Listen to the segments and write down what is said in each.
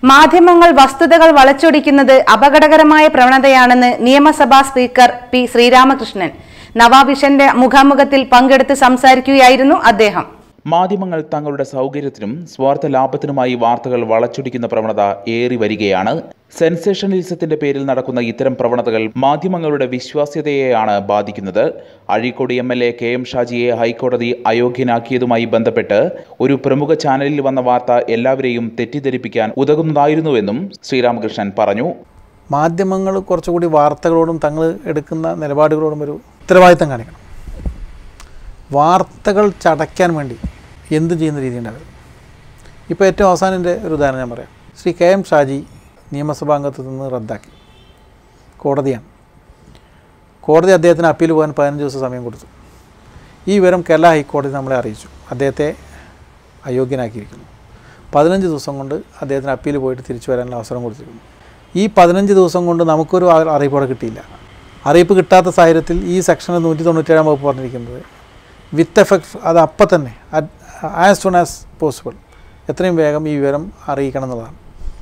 മാധ്യമങ്ങൾ വസ്തുതകൾ വളച്ചൊടിക്കുന്നത് അപകടകരമായ പ്രവണതയാണെന്ന് നിയമസഭാ സ്പീക്കർ പി ശ്രീരാമകൃഷ്ണൻ നവാബിഷന്റെ മുഖാമുഖത്തിൽ പങ്കെടുത്ത് സംസാരിക്കുകയായിരുന്നു അദ്ദേഹം മാധ്യമങ്ങൾ തങ്ങളുടെ സൗകര്യത്തിനും സ്വാർത്ഥ ലാഭത്തിനുമായി വാർത്തകൾ വളച്ചൊടിക്കുന്ന പ്രവണത ഏറി വരികയാണ് സെൻസേഷണലിസത്തിന്റെ പേരിൽ നടക്കുന്ന ഇത്തരം പ്രവണതകൾ മാധ്യമങ്ങളുടെ വിശ്വാസ്യതയെയാണ് ബാധിക്കുന്നത് Azhikode M L A K M ഷാജിയെ ഹൈക്കോടതി അയോഗ്യനാക്കിയതുമായി ബന്ധപ്പെട്ട് ഒരു പ്രമുഖ ചാനലിൽ വന്ന വാർത്ത എല്ലാവരെയും തെറ്റിദ്ധരിപ്പിക്കാൻ ഉതകുന്നതായിരുന്നുവെന്നും ശ്രീരാമകൃഷ്ണൻ പറഞ്ഞു മാധ്യമങ്ങൾ കുറച്ചുകൂടി വാർത്തകളോടും തങ്ങൾ എടുക്കുന്ന നിലപാടുകളോടും ഒരു ഉത്തരവാദിത്തം കാണിക്കണം വാർത്തകൾ ചടയ്ക്കാൻ വേണ്ടി എന്ത് ചെയ്യുന്ന രീതി ഉണ്ടാവും ഇപ്പോൾ ഏറ്റവും അവസാനം എൻ്റെ ഒരു ഉദാഹരണം ഞാൻ പറയാം ശ്രീ കെ എം ഷാജി നിയമസഭാംഗത്വത്തിൽ നിന്ന് റദ്ദാക്കി കോടതിയാണ് കോടതി അദ്ദേഹത്തിന് അപ്പീൽ പോകാൻ പതിനഞ്ച് ദിവസം സമയം കൊടുത്തു ഈ വിവരം കേരള ഹൈക്കോടതി നമ്മളെ അറിയിച്ചു അദ്ദേഹത്തെ അയോഗ്യനാക്കിയിരിക്കുന്നു പതിനഞ്ച് ദിവസം കൊണ്ട് അദ്ദേഹത്തിന് അപ്പീൽ പോയിട്ട് തിരിച്ചു വരാനുള്ള അവസരം കൊടുത്തിരിക്കുന്നു ഈ പതിനഞ്ച് ദിവസം കൊണ്ട് നമുക്കൊരു അ- അറിയിപ്പ് അവിടെ കിട്ടിയില്ല അറിയിപ്പ് കിട്ടാത്ത സാഹചര്യത്തിൽ ഈ സെക്ഷനിൽ നൂറ്റി തൊണ്ണൂറ്റേഴാം വകുപ്പ് പറഞ്ഞിരിക്കുന്നത് വിത്ത് എഫക്ട് അത് അപ്പം തന്നെ ആസ് സൂൺ ആസ് പോസിബിൾ എത്രയും വേഗം ഈ വിവരം അറിയിക്കണം എന്നുള്ളതാണ്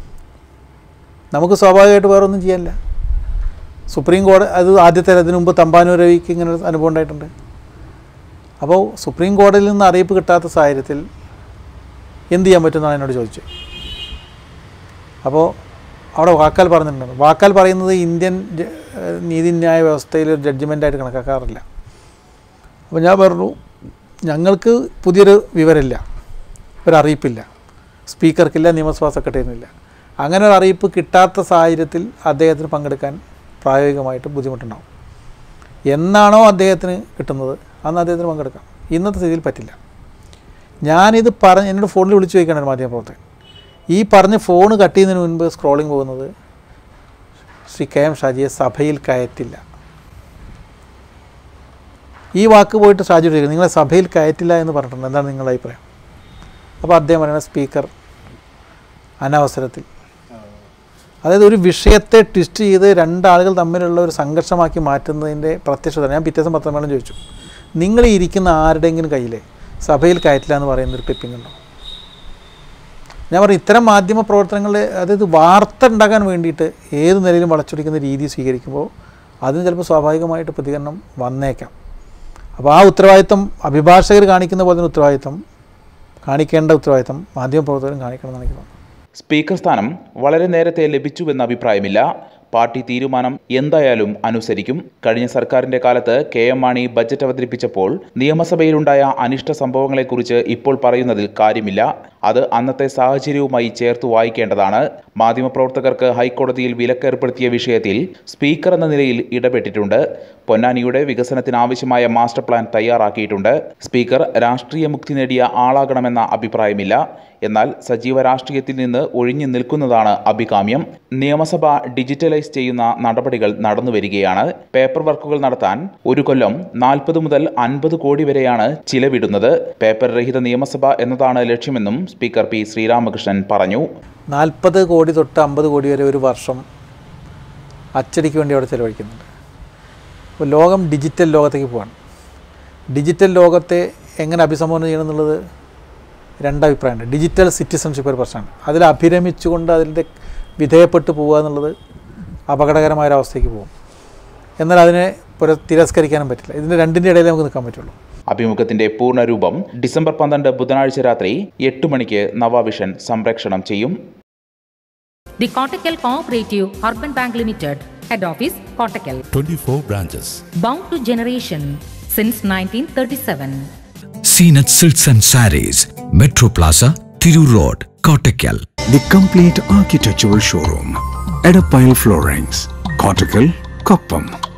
നമുക്ക് സ്വാഭാവികമായിട്ട് വേറെ ഒന്നും ചെയ്യാനില്ല സുപ്രീം കോടതി അത് ആദ്യത്തെ അതിനു മുമ്പ് തമ്പാനൂർ രവിക്ക് ഇങ്ങനെ ഒരു അനുഭവം ഉണ്ടായിട്ടുണ്ട് അപ്പോൾ സുപ്രീം കോടതിയിൽ നിന്ന് അറിയിപ്പ് കിട്ടാത്ത സാഹചര്യത്തിൽ എന്ത് ചെയ്യാൻ പറ്റുമെന്നാണ് എന്നോട് ചോദിച്ചത് അപ്പോൾ അവിടെ വാക്കാൽ പറഞ്ഞിട്ടുണ്ട് വാക്കാൽ പറയുന്നത് ഇന്ത്യൻ ജ- ഏഹ് നീതിന്യായ വ്യവസ്ഥയിൽ ഒരു ജഡ്ജ്മെൻ്റായിട്ട് കണക്കാക്കാറില്ല അപ്പോൾ ഞാൻ പറഞ്ഞു ഞങ്ങൾക്ക് പുതിയൊരു വിവരമില്ല ഒരറിയിപ്പില്ല സ്പീക്കർക്കില്ല നിയമസഭാ സെക്രട്ടറിയില്ല അങ്ങനെ ഒരു അറിയിപ്പ് കിട്ടാത്ത സാഹചര്യത്തിൽ അദ്ദേഹത്തിന് പങ്കെടുക്കാൻ പ്രായോഗികമായിട്ട് ബുദ്ധിമുട്ടുണ്ടാവും എന്നാണോ അദ്ദേഹത്തിന് കിട്ടുന്നത് അന്ന് അദ്ദേഹത്തിന് പങ്കെടുക്കാം ഇന്നത്തെ സ്ഥിതിയിൽ പറ്റില്ല ഞാനിത് പറഞ്ഞ് എന്നോട് ഫോണിൽ വിളിച്ചു ചോദിക്കുകയാണ് ഒരു മാധ്യമപ്രവർത്തകൻ ഈ പറഞ്ഞ് ഫോൺ കട്ട് ചെയ്യുന്നതിന് മുൻപ് സ്ക്രോളിംഗ് പോകുന്നത് ശ്രീ കെ എം ഷാജിയെ സഭയിൽ കയറ്റില്ല ഈ വാക്ക് പോയിട്ട് ഷാജി ചോദിക്കുന്നത് നിങ്ങളെ സഭയിൽ കയറ്റില്ല എന്ന് പറഞ്ഞിട്ടുണ്ട് എന്താണ് നിങ്ങളുടെ അഭിപ്രായം അപ്പോൾ അദ്ദേഹം പറയുന്നത് സ്പീക്കർ അനവസരത്തിൽ അതായത് ഒരു വിഷയത്തെ ട്വിസ്റ്റ് ചെയ്ത് രണ്ടാളുകൾ തമ്മിലുള്ള ഒരു സംഘർഷമാക്കി മാറ്റുന്നതിൻ്റെ പ്രത്യക്ഷത ഞാൻ പിറ്റേ ദിവസം പത്രമേളം ചോദിച്ചു നിങ്ങൾ ഈ ഇരിക്കുന്ന ആരുടെയെങ്കിലും കയ്യിൽ സഭയിൽ കയറ്റില്ല എന്ന് പറയുന്ന ഒരു ക്ലിപ്പിംഗ് ഉണ്ടോ ഞാൻ പറഞ്ഞു ഇത്തരം മാധ്യമ പ്രവർത്തനങ്ങളിൽ അതായത് വാർത്ത ഉണ്ടാക്കാൻ വേണ്ടിയിട്ട് ഏത് നിലയിലും വളച്ചൊടിക്കുന്ന രീതി സ്വീകരിക്കുമ്പോൾ അതിന് ചിലപ്പോൾ സ്വാഭാവികമായിട്ട് പ്രതികരണം വന്നേക്കാം അപ്പോൾ ആ ഉത്തരവാദിത്തം അഭിഭാഷകർ കാണിക്കുന്ന പോലെ തന്നെ ഉത്തരവാദിത്തം കാണിക്കേണ്ട ഉത്തരവാദിത്തം മാധ്യമപ്രവർത്തകരും കാണിക്കണം എന്നാണ് എനിക്ക് തോന്നുന്നത് സ്പീക്കർ സ്ഥാനം വളരെ നേരത്തെ ലഭിച്ചുവെന്ന അഭിപ്രായമില്ല പാർട്ടി തീരുമാനം എന്തായാലും അനുസരിക്കും കഴിഞ്ഞ സർക്കാരിന്റെ കാലത്ത് കെ എം മാണി ബജറ്റ് അവതരിപ്പിച്ചപ്പോൾ നിയമസഭയിലുണ്ടായ അനിഷ്ട സംഭവങ്ങളെക്കുറിച്ച് ഇപ്പോൾ പറയുന്നതിൽ കാര്യമില്ല അത് അന്നത്തെ സാഹചര്യവുമായി ചേർത്ത് വായിക്കേണ്ടതാണ് മാധ്യമപ്രവർത്തകർക്ക് ഹൈക്കോടതിയിൽ വിലക്കേർപ്പെടുത്തിയ വിഷയത്തിൽ സ്പീക്കർ എന്ന നിലയിൽ ഇടപെട്ടിട്ടുണ്ട് പൊന്നാനിയുടെ വികസനത്തിനാവശ്യമായ മാസ്റ്റർ പ്ലാൻ തയ്യാറാക്കിയിട്ടുണ്ട് സ്പീക്കർ രാഷ്ട്രീയ മുക്തി നേടിയ ആളാകണമെന്ന അഭിപ്രായമില്ല എന്നാൽ സജീവ രാഷ്ട്രീയത്തിൽ നിന്ന് ഒഴിഞ്ഞു നിൽക്കുന്നതാണ് അഭികാമ്യം നിയമസഭ ഡിജിറ്റലൈസ് ചെയ്യുന്ന നടപടികൾ നടന്നു വരികയാണ് പേപ്പർ വർക്കുകൾ നടത്താൻ ഒരു കൊല്ലം നാൽപ്പത് മുതൽ അൻപത് കോടി വരെയാണ് ചിലവിടുന്നത് പേപ്പർ രഹിത നിയമസഭ എന്നതാണ് ലക്ഷ്യമെന്നും സ്പീക്കർ പി ശ്രീരാമകൃഷ്ണൻ പറഞ്ഞു നാൽപ്പത് കോടി തൊട്ട് അമ്പത് കോടി വരെ ഒരു വർഷം അച്ചടിക്ക് വേണ്ടി അവിടെ ചിലവഴിക്കുന്നുണ്ട് അപ്പോൾ ലോകം ഡിജിറ്റൽ ലോകത്തേക്ക് പോവാണ് ഡിജിറ്റൽ ലോകത്തെ എങ്ങനെ അഭിസംബോധന ചെയ്യണം എന്നുള്ളത് രണ്ടഭിപ്രായമുണ്ട് ഡിജിറ്റൽ സിറ്റിസൺഷിപ്പ് ഒരു പ്രശ്നമാണ് അതിൽ അഭിരമിച്ചുകൊണ്ട് അതിൻ്റെ വിധേയപ്പെട്ടു പോവുക എന്നുള്ളത് അപകടകരമായ ഒരു അവസ്ഥയ്ക്ക് പോകും എന്നാൽ അതിനെ പുര തിരസ്കരിക്കാനും പറ്റില്ല ഇതിൻ്റെ രണ്ടിൻ്റെ ഇടയിൽ നമുക്ക് നിൽക്കാൻ പറ്റുള്ളൂ അഭിമുഖത്തിന്റെ പൂർണ്ണരൂപം ഡിസംബർ പന്ത്രണ്ട് ബുധനാഴ്ച രാത്രി എട്ട് മണിക്ക് നവാവിഷൻ സംപ്രേക്ഷണം ചെയ്യും The Kottakkal Cooperative Urban Bank Limited, Head Office, Kottakkal. 24 branches. Bound to generation since 1937. Seenat Silks and Saris, Metro Plaza, Thiru Road, Kottakkal. The complete architectural showroom. Edapile Floorings. Cortical, Koppam.